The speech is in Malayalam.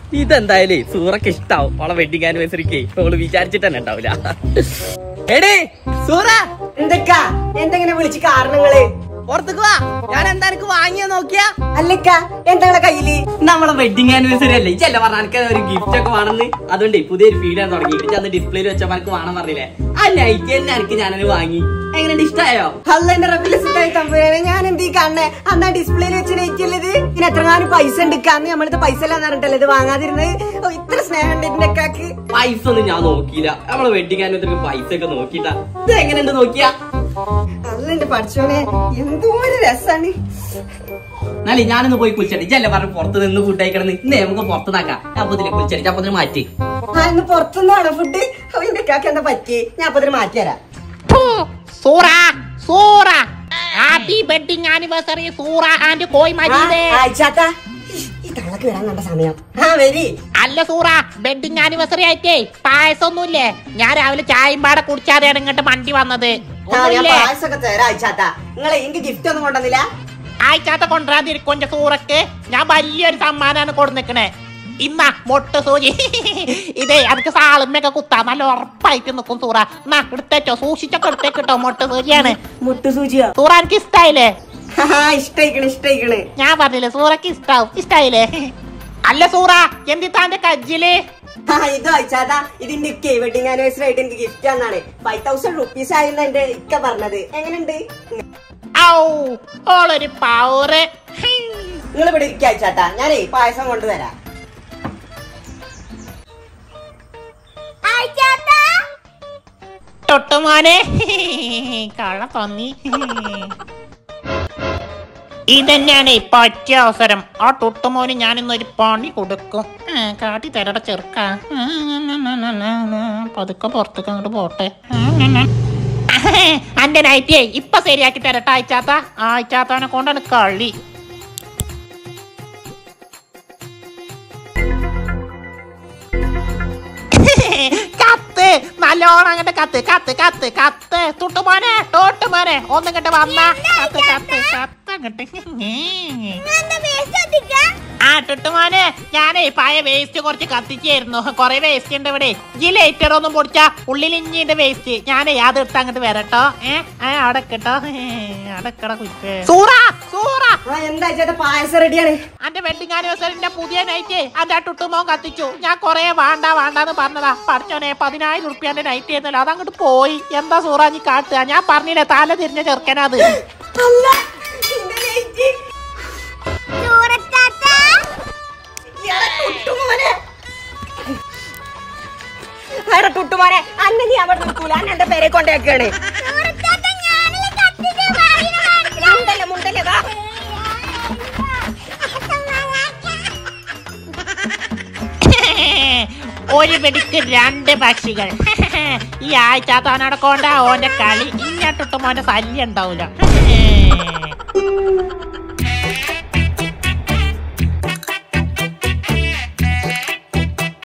ഇതെന്തായാലേ സൂറക്ക് ഇഷ്ടാവും ഓളെ വെഡിങ് ആനിവേഴ്സറിക്ക് ഓള് വിചാരിച്ചിട്ട് തന്നെ ഉണ്ടാവില്ല എടേ സൂറ എന്തൊക്കാ എന്തെങ്ങനെ വിളിച്ച് കാരണങ്ങള് പുറത്തേക്ക് വാ ഞാൻ എന്താ എനിക്ക് വാങ്ങിയ നോക്കിയാ അല്ലക്ക എന്താണ് കയ്യില് നമ്മളെ വെഡിങ് ആനിവേഴ്സറി അല്ലേ ഇച്ചല്ല പറഞ്ഞ എനിക്ക് ഒരു ഗിഫ്റ്റ് ഒക്കെ വേണമെന്ന് അതുകൊണ്ട് പുതിയൊരു ഫീൽ ചെയ്യാൻ തുടങ്ങി അന്ന് ഡിസ്പ്ലേയിൽ വെച്ചപ്പോ എനിക്ക് വേണം പറഞ്ഞില്ലേ ആ നൈറ്റ് തന്നെ എനിക്ക് ഞാനത് വാങ്ങി എങ്ങനെയുണ്ട് ഇഷ്ടായോ അല്ലെന്റെ റബിലസിട്ടായി തമ്പുരാനെ ഞാൻ എന്തീ കാണണേ അന്നാ ഡിസ്പ്ലേയിൽ വെച്ച് നയിക്കല്ലത് ഇനി എത്രങ്ങാനും പൈസ എടുക്കാന്ന് നമ്മളിത് പൈസ ഇല്ലാന്ന് പറഞ്ഞിട്ടല്ലേ ഇത് വാങ്ങാതിരുന്നത് ഓ, ഇത്ര സ്നേഹം ഉണ്ട് ഇതിന്റെ അക്കാക്ക് പൈസ ഒന്നും ഞാൻ നോക്കിയില്ല നമ്മളെ വെഡിങ് ആനിവേഴ്സറിക്ക് പൈസ ഒക്കെ നോക്കിട്ടാ ഇത് എങ്ങനെയുണ്ട് നോക്കിയാ അല്ലെന്റെ പഠിച്ചോനെ എന്തോ ഒരു രസാണ് എന്നാലേ ഞാനൊന്ന് പോയി കുളിച്ചടി ഇജല്ലേ പറഞ്ഞു പുറത്ത് നിന്ന് ഫുഡ് കഴിക്കണം ഇന്ന് നമുക്ക് പുറത്ത് നാക്കാം ഞാൻ അപ്പൊ ഇതിൽ കുളിച്ചടി അപ്പൊ ഇതിന് മാറ്റി ആ ഇന്ന് പുറത്തുനിന്നാണോ ഫുഡ് എന്റെ അക്കാക്ക് എന്താ പറ്റി ഞാൻ അപ്പൊ ഇതിന് മാറ്റിത്തരാം ഫു, Suhra Suhra happy wedding anniversary Suhra and Koya മജീദേ അയച്ചാത്ത ഈ തള്ളക്ക് വരാൻ കണ്ട സമയം ആ വരി അല്ല സൂറ വെഡിങ് ആനിവേഴ്സറി ആയിട്ടേ പായസമൊന്നുമില്ലേ ഞാൻ രാവിലെ ചായയും പാടെ കുടിച്ചാതെയാണ് ഇങ്ങോട്ട് മണ്ടി വന്നത് ആ ഞാൻ ഒന്നുമില്ലേ പായസൊക്കെ തരാം അയച്ചാത്ത നിങ്ങളെ എനിക്ക് ഗിഫ്റ്റ് ഒന്നും കൊണ്ടുവന്നില്ല ആഴ്ചാത്ത കൊണ്ടുവരാതിരിക്കും എന്റെ സൂറക്ക് ഞാൻ വലിയൊരു സമ്മാനാണ് കൊടുന്നിക്കണേ ഇന്ന മൊട്ട് സൂചി ഇതേ അനക്ക് സാളുമ്മയൊക്കെ കുത്താ നല്ല ഉറപ്പായിട്ട് നിൽക്കും സൂറ എന്നാ എടുത്തേച്ചോ സൂക്ഷിച്ചൊക്കെ എടുത്തേക്കിട്ടോ മൊട്ട് സൂചിയാണ് മുട്ടു സൂചിയോ സൂറ എനിക്ക് ഇഷ്ടായില്ലേ ഇഷ്ടയിക്കണ് ഇഷ്ടയിക്കണ് ഞാൻ പറഞ്ഞില്ലേ സൂറക്ക് ഇഷ്ടാവും ഇഷ്ടായില്ലേ അല്ല സൂറ എന്തിത്താന്റെ കജ്ജില് ആ, ഇത് അയച്ചാതാ ഇതിന്റെ ഇക്കെ വെഡിങ് ആനിവേഴ്സറി ആയിട്ട് എനിക്ക് ഗിഫ്റ്റ് തന്നാണ് ഫൈവ് തൗസൻഡ് റുപ്പീസ് ആയിരുന്നു എന്റെ ഇക്ക പറഞ്ഞത് എങ്ങനെയുണ്ട് ഔ ഓളൊരു പവറ് നിങ്ങൾ ഇവിടെ ഇരിക്കുക അയച്ചാട്ടാ ഞാനേ പായസം കൊണ്ടുവരാം തൊട്ടുമോനെ കള്ള പന്നി ഇതന്നെയാണ് പറ്റിയ അവസരം ആ തൊട്ടുമോന് ഞാനിന്നൊരു പണി കൊടുക്കും ആ, കാട്ടി തരട ചെറുക്ക പതുക്കെ പുറത്തേക്ക് അങ്ങോട്ട് പോട്ടെ അന്റെ നൈറ്റിയെ ഇപ്പൊ ശരിയാക്കി തരട്ടെ അയച്ചാത്ത അയച്ചാത്തവനെ കൊണ്ടാണ് കളി കത്ത് നല്ലോണം അങ്ങോട്ട് കത്ത് കത്ത് കത്ത് കത്ത് തുട്ടുമോനെ തോട്ടുമോനെ ഒന്നും ഇങ്ങോട്ട് വന്ന കത്ത് കത്ത് കത്ത് അങ്ങോട്ട് ആ ടുട്ടുമോനെ ഞാനേ പഴയ വേസ്റ്റ് കുറച്ച് കത്തിച്ചായിരുന്നു കൊറേ വേസ്റ്റ് ഉണ്ട് ഇവിടെ ഈ ലൈറ്റർ ഒന്നും പൊടിച്ച ഉള്ളിൽ ഇഞ്ഞിന്റെ വേസ്റ്റ് ഞാനേ അത് എടുത്ത് അങ്ങോട്ട് വരട്ടോ ഏ ആ, അവിടെ കേട്ടോ അടക്കട കുറ്റേ സൂറ സൂറ ആ എന്താ അയച്ചാത്ത പായസം റെഡിയാണ് അന്റെ വെഡിങ് ആനിവേഴ്സറിന്റെ പുതിയ നൈറ്റ് അന്റെ ആ ടുട്ടുമോൻ കത്തിച്ചു ഞാൻ കൊറേ വേണ്ട വേണ്ടാന്ന് പറഞ്ഞതാ പഠിച്ചോനെ പതിനായിരം ഉറുപ്പ്യാന്റെ നൈറ്റ് ആയിരുന്നല്ലോ അതങ്ങോട്ട് പോയി എന്താ സൂറ നീ കാട്ടുക ഞാൻ പറഞ്ഞില്ലേ തല തിരിഞ്ഞ ചെറുക്കനത് അല്ല ഇതിന്റെ late. ഇയാളെ ടുട്ടുമോനെ. എടാ ടുട്ടുമോനെ അന്നെ നീ അവിടെ നിൽക്കൂല അന്നെ എന്റെ പേരെ കൊണ്ടേക്കാണ് മുണ്ടല്ലേ മുണ്ടല്ലേ വാ ഒരു പിടിക്ക് രണ്ട് പക്ഷികൾ ഈ ആഴ്ചാത്തവനോടെ കൊണ്ട ഓന്റെ കളി ഇങ്ങോട്ടിട്ട് മോന്റെ ശല്യം ഉണ്ടാവൂല